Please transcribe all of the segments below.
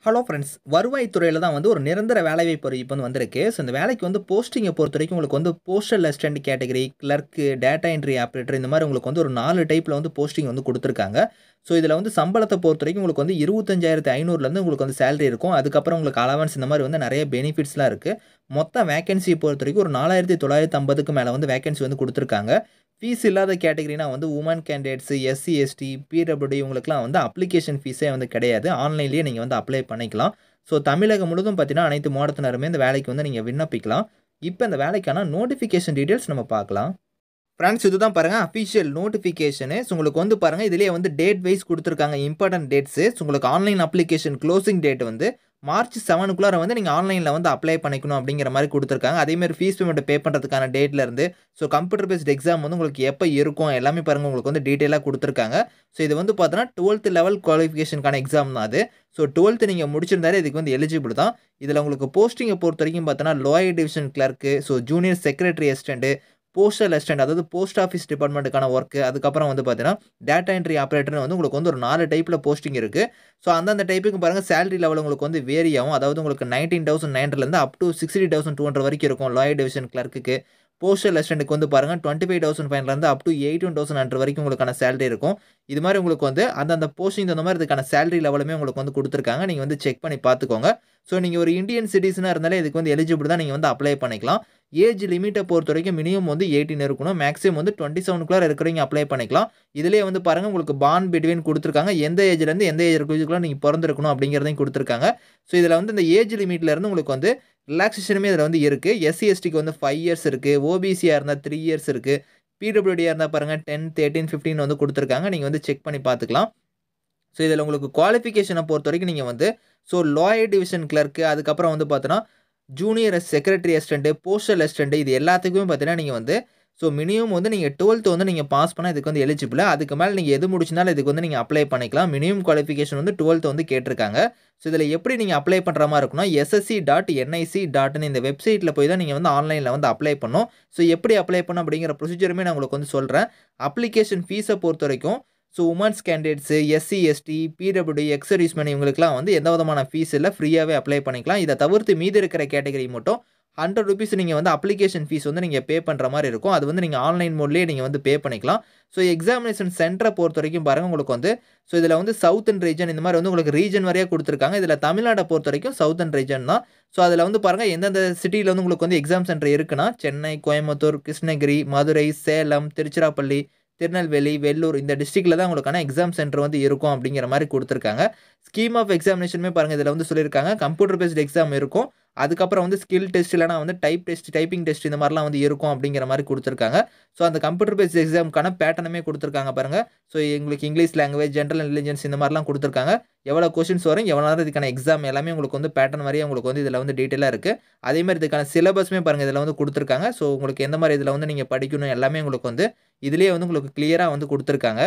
Hello friends வருவாய்த்துறையில தான் வந்து ஒரு நிரந்தர வேலைவாய்ப்பு அறிவிப்பு வந்து வந்திருக்கு. ஸோ இந்த வேலைக்கு வந்து போஸ்டிங்கை பொறுத்தவரைக்கும் உங்களுக்கு வந்து postal assistant category, clerk, data entry operator இந்த மாரி உங்களுக்கு வந்து ஒரு 4 டைப்ல வந்து போஸ்டிங் வந்து குடுத்துருக்காங்க. ஸோ இதில வந்து சம்பளத்த பொறுத்தவரைக்கும் உங்களுக்கு வந்து 25,500லேருந்து உங்களுக்கு வந்து சேலரி இருக்கும். அதுக்கப்புறம் உங்களுக்கு அலவன்ஸ் இந்த மாரி வந்து நெறைய பெனிஃபிட்ஸ்லாம் இருக்கு. மொத்த வேக்கன்சிய பொறுத்தவரைக்கும் ஒரு 4,950க்கு மேல வந்து வேக்கன்சி வந்து குடுத்துருக்காங்க. ஃபீஸ் இல்லாத கேட்டகரினா வந்து women candidates, SC, ST, PWD இவங்களுக்குலாம் வந்து அப்ளிகேஷன் ஃபீஸே வந்து கிடையாது. ஆன்லைன்லேயே நீங்க வந்து அப்ளை பண்ணிக்கலாம். ஸோ தமிழகம் முழுவதும் பார்த்தீங்கன்னா, அனைத்து மாவட்டத்தினருமே இந்த வேலைக்கு வந்து நீங்க விண்ணப்பிக்கலாம். இப்ப இந்த வேலைக்கான நோட்டிஃபிகேஷன் டீட்டெயில்ஸ் நம்ம பார்க்கலாம். ஃப்ரெண்ட்ஸ் இதுதான் பாருங்க அஃபிஷியல் நோட்டிஃபிகேஷனு. ஸோ உங்களுக்கு வந்து பாருங்க இதிலேயே வந்து டேட் வைஸ் குடுத்துருக்காங்க. Important dates. ஸோ உங்களுக்கு ஆன்லைன் அப்ளிகேஷன் க்ளோசிங் டேட் வந்து மார்ச் 7க்குள்ளார வந்து நீங்க ஆன்லைன்ல வந்து அப்ளை பண்ணிக்கணும் அப்படிங்கிற மாரி குடுத்துருக்காங்க. அதேமாரி ஃபீஸ் பேமெண்ட் பே பண்றதுக்கான டேட்லேருந்து ஸோ கம்ப்யூட்டர் பேஸ்ட் எக்ஸாம் வந்து உங்களுக்கு எப்ப இருக்கும் எல்லாமே பாருங்க உங்களுக்கு வந்து டீட்டெயிலா குடுத்துருக்காங்க. ஸோ இது வந்து பார்த்தோன்னா 12த் லெவல் குவாலிஃபிகேஷனுக்கான எக்ஸாம் தான் அது. ஸோ 12த் நீங்க முடிச்சிருந்தாலே இதுக்கு வந்து எலிஜிபிள் தான். இதில உங்களுக்கு போஸ்டிங்க பொறுத்தவரைக்கும் பார்த்தோன்னா, lower division clerk, so junior secretary assistant, postal assistant அதாவது போஸ்ட் ஆஃபீஸ் டிபார்ட்மெண்ட்டுக்கான ஒர்க்கு, அதுக்கப்புறம் வந்து பார்த்தீங்கன்னா, டேட்டா என்ட்ரி ஆப்பரேட்டர்னு வந்து உங்களுக்கு வந்து ஒரு 4 டைப்ல போஸ்டிங் இருக்கு. ஸோ அந்தந்த டைப்புக்கு பாருங்க சேலரி லெவல் உங்களுக்கு வந்து வேரி ஆகும். அதாவது உங்களுக்கு 19,900லேருந்து அப் டூ 60,200 வரைக்கும் இருக்கும் லோயர் டிவிஷன் கிளர்க்குக்கு. போஸ்டல் அசிஸ்டன்ட்க்கு வந்து பாருங்க 25,500லேருந்து அப் டூ 18,100 வரைக்கும் உங்களுக்கான சேலரி இருக்கும். இது மாரி உங்களுக்கு வந்து அந்தந்த போஸ்டிங் தகுந்த மாரி இதுக்கான சேலரி லெவலுமே உங்களுக்கு வந்து குடுத்துருக்காங்க. நீங்க வந்து செக் பண்ணி பார்த்துக்கோங்க. ஸோ நீங்க ஒரு இந்தியன் சிட்டிசனா இருந்தாலே இதுக்கு வந்து எலிஜிபிள் தான். நீங்க வந்து அப்ளை பண்ணிக்கலாம். ஏஜ் லிமிட்ட பொறுத்தவரைக்கும் மினிமம் வந்து 18 இருக்கணும். மேக்ஸிமம் வந்து 27க்குள்ளார இருக்கிறவங்க அப்ளை பண்ணிக்கலாம். இதிலேயே வந்து பாருங்க உங்களுக்கு பார்ன் பிட்வீன் குடுத்துருக்காங்க. எந்த ஏஜ்லேருந்து எந்த ஏஜ் குள்ள நீங்க பொறந்திருக்கணும் அப்படிங்கிறதையும் குடுத்துருக்காங்க. ஸோ இதில வந்து இந்த ஏஜ் லிமிட்லேருந்து உங்களுக்கு வந்து ரிலாக்சேஷனுமே இதில வந்து இருக்கு. எஸ்சி, எஸ்டிக்கு வந்து 5 இயர்ஸ் இருக்கு. ஓபிசியா இருந்தா 3 இயர்ஸ் இருக்கு. பிடபிள்யூடியா இருந்தா பாருங்க 10, 13, 15 வந்து குடுத்துருக்காங்க. நீங்க வந்து செக் பண்ணி பார்த்துக்கலாம். ஸோ இதில உங்களுக்கு குவாலிஃபிகேஷன பொறுத்தவரைக்கும் நீங்க வந்து ஸோ லோயர் டிவிஷன் கிளர்க்கு, அதுக்கப்புறம் வந்து பார்த்தோன்னா, junior secretary assistant, postal assistant இது எல்லாத்துக்குமே பார்த்தீங்கன்னா, நீங்க வந்து ஸோ மினிமம் வந்து நீங்க 12த் வந்து நீங்க பாஸ் பண்ணா இதுக்கு வந்து எலிஜிபிள். அதுக்கு மேல நீங்க எது முடிச்சிருந்தாலும் இதுக்கு வந்து நீங்க அப்ளை பண்ணிக்கலாம். மினிமம் குவாலிஃபிகேஷன் வந்து 12த் வந்து கேட்டிருக்காங்க. ஸோ இதில எப்படி நீங்க அப்ளை பண்ற மாரி இருக்கும்னா, எஸ்எஸ்சி.என்ஐசி.இன் இந்த வெப்சைட்ல போய் தான் நீங்க வந்து ஆன்லைன்ல வந்து அப்ளை பண்ணணும். ஸோ எப்படி அப்ளை பண்ணணும் அப்படிங்கிற ப்ரொசீஜருமே நான் உங்களுக்கு வந்து சொல்றேன். அப்ளிகேஷன் ஃபீஸ பொறுத்தவரைக்கும் so women's candidates, SC, ST, PWD, ex serviceman இவங்களுக்குலாம் வந்து எந்த விதமான ஃபீஸ் இல்ல. ஃப்ரீயாவே அப்ளை பண்ணிக்கலாம். இத தவிர்த்து மீதி இருக்கிற கேட்டகரி மட்டும் ₹100 நீங்க வந்து அப்ளிகேஷன் ஃபீஸ் வந்து நீங்க பே பண்ற மாரி இருக்கும். அது வந்து நீங்க ஆன்லைன் மோட்லயே நீங்க வந்து பே பண்ணிக்கலாம். ஸோ எக்ஸாமினேஷன் சென்டர பொறுத்தவரைக்கும் பாருங்க உங்களுக்கு வந்து ஸோ இதில வந்து சவுத்தர்ன் ரீஜன் இந்த மாரி வந்து உங்களுக்கு ரீஜன் வாரியா குடுத்துருக்காங்க. இதில தமிழ்நாட பொறுத்தவரைக்கும் சவுத்தர்ன் ரீஜன் தான். ஸோ அதில வந்து பாருங்க எந்தெந்த சிட்டில வந்து உங்களுக்கு வந்து எக்ஸாம் சென்டர் இருக்குன்னா, சென்னை, கோயம்புத்தூர், கிருஷ்ணகிரி, மதுரை, சேலம், திருச்சிராப்பள்ளி, திருநெல்வேலி, வெல்லூர் இந்த டிஸ்ட்ரிக்ட்ல தான் உங்களுக்கான எக்ஸாம் சென்டர் வந்து இருக்கும் அப்படிங்கிற மாரி குடுத்துருக்காங்க. ஸ்கீம் ஆஃப் எக்ஸாமினேஷனுமே பாருங்க இதில வந்து சொல்லியிருக்காங்க. கம்ப்யூட்டர் பேஸ்ட் எக்ஸாம் இருக்கும். அதுக்கப்புறம் வந்து ஸ்கில் டெஸ்ட் இல்லன்னா வந்து டைப் டெஸ்ட், டைப்பிங் டெஸ்ட் இந்த மாரிலாம் வந்து இருக்கும் அப்படிங்கிற மாரி குடுத்துருக்காங்க. ஸோ அந்த கம்ப்யூட்டர் பேஸ்ட் எக்ஸாம்க்கான பேட்டர்னுமே குடுத்துருக்காங்க பாருங்க. ஸோ உங்களுக்கு இங்கிலீஷ் லாங்குவேஜ், ஜெனரல் இன்டெலிஜென்ஸ் இந்த மாரிலாம் குடுத்துருக்காங்க. எவ்வளோ கொஸ்டின்ஸ் வரும், எவ்வளோ நேரம் இதுக்கான எக்ஸாம் எல்லாமே உங்களுக்கு வந்து பேட்டர்ன் வாரியா உங்களுக்கு வந்து இதில வந்து டீட்டெயிலா இருக்கு. அதேமாரி இதுக்கான சிலபஸுமே பாருங்க இதில வந்து குடுத்துருக்காங்க. ஸோ உங்களுக்கு எந்த மாரி இதில வந்து நீங்க படிக்கணும் எல்லாமே உங்களுக்கு வந்து இதிலேயே வந்து உங்களுக்கு கிளியரா வந்து குடுத்துருக்காங்க.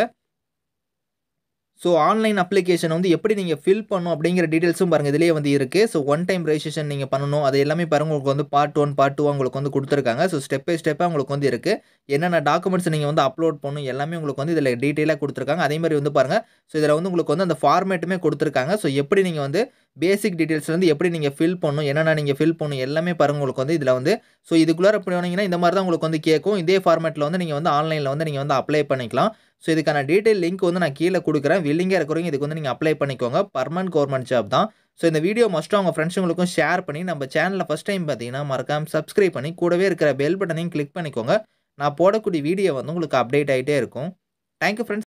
ஸோ ஆன்லைன் அப்ளிகேஷன் வந்து எப்படி நீங்க ஃபில் பண்ணணும் அப்படிங்கிற டீட்டெயில்ஸும் பாருங்க இதிலேயே வந்து இருக்கு. ஸோ ஒன் டைம் ரெஜிஸ்ட்ரேஷன் நீங்க பண்ணணும். அது எல்லாமே பாருங்க உங்களுக்கு வந்து பார்ட் 1, பார்ட் 2வா உங்களுக்கு வந்து குடுத்துருக்காங்க. ஸோ ஸ்டெப் பை ஸ்டெப்பா உங்களுக்கு வந்து இருக்கு. என்னென்ன டாக்குமெண்ட்ஸ் நீங்க வந்து அப்லோட் பண்ணணும் எல்லாமே உங்களுக்கு வந்து இதில டீட்டெயிலா குடுத்துருக்காங்க. அதேமாரி வந்து பாருங்க ஸோ இதில வந்து உங்களுக்கு வந்து அந்த ஃபார்மேட்டுமே குடுத்துருக்காங்க. ஸோ எப்படி நீங்க வந்து பேசிக் டீட்டெயில்ஸ்லேருந்து எப்படி நீங்க ஃபில் பண்ணணும், என்னென்ன நீங்க ஃபில் பண்ணணும் எல்லாமே பாருங்க உங்களுக்கு வந்து இதில வந்து ஸோ இதுக்குள்ளார போனீங்கன்னா இந்த மாரி தான் உங்களுக்கு வந்து கேட்கும். இதே ஃபார்மேட்ல வந்து நீங்க வந்து ஆன்லைன்ல வந்து நீங்க வந்து அப்ளை பண்ணிக்கலாம். ஸோ இதுக்கான டீட்டெயில் லிங்க் வந்து நான் கீழ குடுக்குறேன். வில்லிங்கா இருக்கிறவங்க இதுக்கு வந்து நீங்க அப்ளை பண்ணிக்கோங்க. பெர்மனன்ட் கவர்ன்மென்ட் ஜாப் தான். ஸோ இந்த வீடியோ மஸ்ட்டா உங்க ஃப்ரெண்ட்ஸுங்களுக்கும் ஷேர் பண்ணி நம்ம சேனல ஃபர்ஸ்ட் டைம் பார்த்தீங்கன்னா, மறக்காம சப்ஸ்கிரைப் பண்ணி கூடவே இருக்கிற பெல் பட்டனையும் கிளிக் பண்ணிக்கோங்க. நான் போடக்கூடிய வீடியோ வந்து உங்களுக்கு அப்டேட் ஆயிட்டே இருக்கும். Thank you friends.